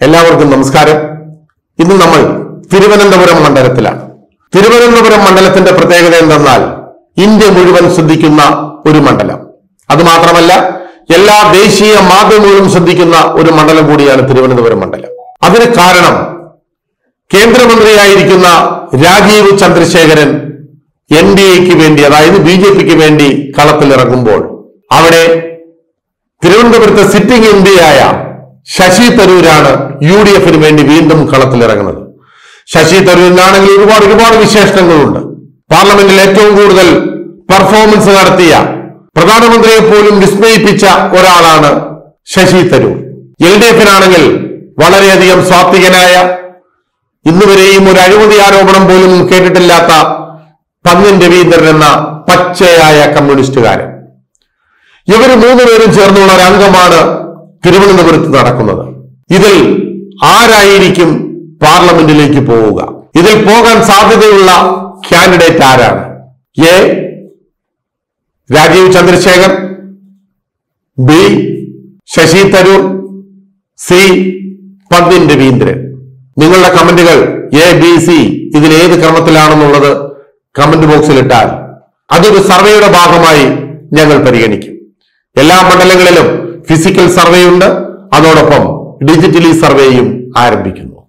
എല്ലാവർക്കും നമസ്കാരം ഇന്ന് നമ്മൾ തിരുവനന്തപുരം മണ്ഡലത്തിലാണ് തിരുവനന്തപുരം മണ്ഡലത്തിന്റെ പ്രത്യേകത എന്തെന്നാൽ ഇന്ത്യ മുഴുവൻ ശ്രദ്ധിക്കുന്ന ഒരു മണ്ഡലം അതുമാത്രമല്ല എല്ലാ ദേശീയ മാധ്യമങ്ങളും ശ്രദ്ധിക്കുന്ന ഒരു മണ്ഡലം കൂടിയാണ് തിരുവനന്തപുരം മണ്ഡലം അതിന് കാരണം കേന്ദ്രമന്ത്രിയായിരിക്കുന്ന രാജീവ് ചന്ദ്രശേഖരൻ എൻ ഡി എക്ക് വേണ്ടി അതായത് ബി ജെ പിക്ക് വേണ്ടി കളത്തിലിറങ്ങുമ്പോൾ അവിടെ തിരുവനന്തപുരത്തെ സിറ്റിംഗ് എം പിയായ ശശി തരൂരാണ് യു ഡി എഫിന് വേണ്ടി വീണ്ടും കളത്തിലിറങ്ങുന്നത് ശശി തരൂരിനാണെങ്കിൽ ഒരുപാട് ഒരുപാട് വിശേഷണങ്ങളുണ്ട് പാർലമെന്റിൽ ഏറ്റവും കൂടുതൽ പെർഫോമൻസ് നടത്തിയ പ്രധാനമന്ത്രിയെ പോലും വിസ്മയിപ്പിച്ച ഒരാളാണ് ശശി തരൂർ എൽ ഡി എഫിനാണെങ്കിൽ വളരെയധികം സ്വാത്വികനായ ഇന്നുവരെയും ഒരു അഴിമതി ആരോപണം പോലും കേട്ടിട്ടില്ലാത്ത പന്നിൻ രവീന്ദ്രൻ എന്ന പച്ചയായ കമ്മ്യൂണിസ്റ്റുകാരൻ ഇവർ മൂന്നുപേരും ചേർന്നുള്ള ഒരു അംഗമാണ് തിരുവനന്തപുരത്ത് നടക്കുന്നത് ഇതിൽ ആരായിരിക്കും പാർലമെന്റിലേക്ക് പോവുക ഇതിൽ പോകാൻ സാധ്യതയുള്ള കാൻഡിഡേറ്റ് ആരാണ് A Rajeev Chandrasekhar B Shashi Tharoor C Pannian Ravindran നിങ്ങളുടെ കമന്റുകൾ എ ബി സി ഇതിൽ ഏത് ക്രമത്തിലാണെന്നുള്ളത് കമന്റ് ബോക്സിൽ ഇട്ടാൽ അതൊരു സർവേയുടെ ഭാഗമായി ഞങ്ങൾ പരിഗണിക്കും എല്ലാ മണ്ഡലങ്ങളിലും ഫിസിക്കൽ സർവേ ഉണ്ട് അതോടൊപ്പം ഡിജിറ്റലി സർവേയും ആരംഭിക്കുന്നു